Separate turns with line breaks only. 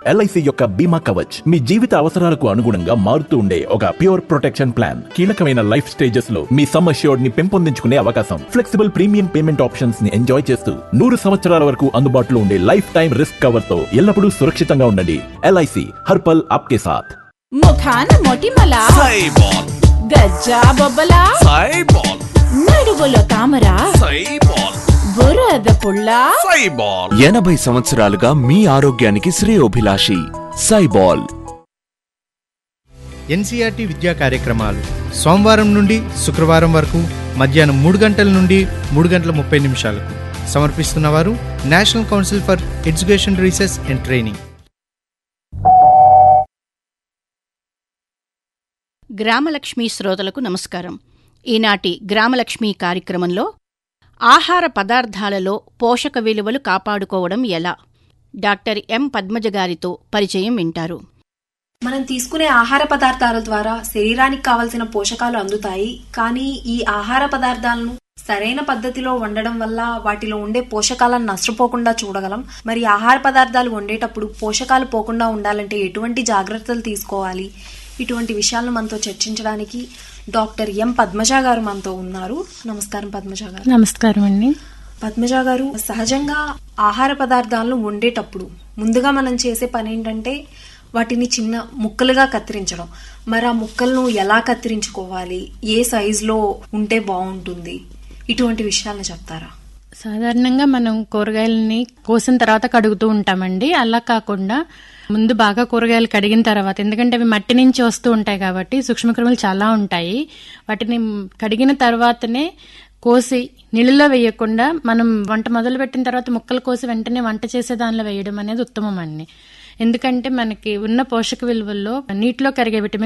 LIC యొక్క బీమా కవచ్ మీ జీవిత అవసరాలకు అనుగుణంగా మారుతూ ఉండే ఒక ప్యూర్ ప్రొటెక్షన్ ప్లాన్ కీలకమైన లైఫ్ స్టేజెస్ లో మీ సమ్ అష్యూర్డ్ ని పెంపొందించుకునే అవకాశం ఫ్లెక్సిబుల్ ప్రీమియం పేమెంట్ ఆప్షన్స్ ని ఎంజాయ్ చేస్తూ నూరు సంవత్సరాల వరకు అందుబాటులో ఉండే లైఫ్ టైం రిస్క్ కవర్ తో ఎల్లప్పుడూ సురక్షితంగా ఉండండి ఎల్ఐసి హర్పల్ ఆప్కే సాథ్
ముఖాన మొటిమల
సైబాల్
గజ్జా బొబ్బల
సైబాల్
నడువులో తామర
సైబాల్
బురద పుల్ల
సైబాల్
ఎనభై సంవత్సరాలుగా మీ ఆరోగ్యానికి శ్రేయోభిలాషి సైబాల్
ఎన్సీఆర్టీ విద్యా కార్యక్రమాలు సోమవారం నుండి శుక్రవారం వరకు మధ్యాహ్నం మూడు గంటల నుండి మూడు గంటల ముప్పై నిమిషాలకు సమర్పిస్తున్నవారు National Council for Education Research and Training
Gramalakshmi శ్రోతలకు నమస్కారం ఈనాటి గ్రామలక్ష్మి కార్యక్రమంలో ఆహార పదార్థాలలో పోషక విలువలు కాపాడుకోవడం ఎలా డాక్టర్ ఎం పద్మజ గారితో పరిచయం వింటారు
మనం తీసుకునే ఆహార పదార్థాల ద్వారా శరీరానికి కావలసిన పోషకాలు అందుతాయి కానీ ఈ ఆహార పదార్థాలను సరైన పద్ధతిలో వండడం వల్ల వాటిలో ఉండే పోషకాలను నష్టపోకుండా చూడగలం మరి ఆహార పదార్థాలు వండేటప్పుడు పోషకాలు పోకుండా ఉండాలంటే ఎటువంటి జాగ్రత్తలు తీసుకోవాలి ఇటువంటి విషయాలను మనతో చర్చించడానికి డాక్టర్ ఎం పద్మజ గారు మనతో ఉన్నారు నమస్కారం పద్మజ గారు
నమస్కారం అండి
పద్మజ గారు సహజంగా ఆహార పదార్థాలను వండేటప్పుడు ముందుగా మనం చేసే పని ఏంటంటే వాటిని చిన్న ముక్కలుగా కత్తిరించడం మరి ఆ ముక్కలను ఎలా కత్తిరించుకోవాలి ఏ సైజులో ఉంటే బాగుంటుంది ఇటువంటి విషయాలను చెప్తారా
సాధారణంగా మనం కూరగాయలని కోసిన తర్వాత కడుగుతూ ఉంటామండి అలా కాకుండా ముందు బాగా కూరగాయలు కడిగిన తర్వాత ఎందుకంటే అవి మట్టి నుంచి వస్తూ ఉంటాయి కాబట్టి సూక్ష్మక్రిములు చాలా ఉంటాయి వాటిని కడిగిన తర్వాతనే కోసి నీళ్ళలో వేయకుండా మనం వంట మొదలు పెట్టిన తర్వాత ముక్కలు కోసి వెంటనే వంట చేసే దానిలో వేయడం అనేది ఉత్తమం అండి ఎందుకంటే మనకి ఉన్న పోషక విలువల్లో నీటిలో కరిగే విటమిన్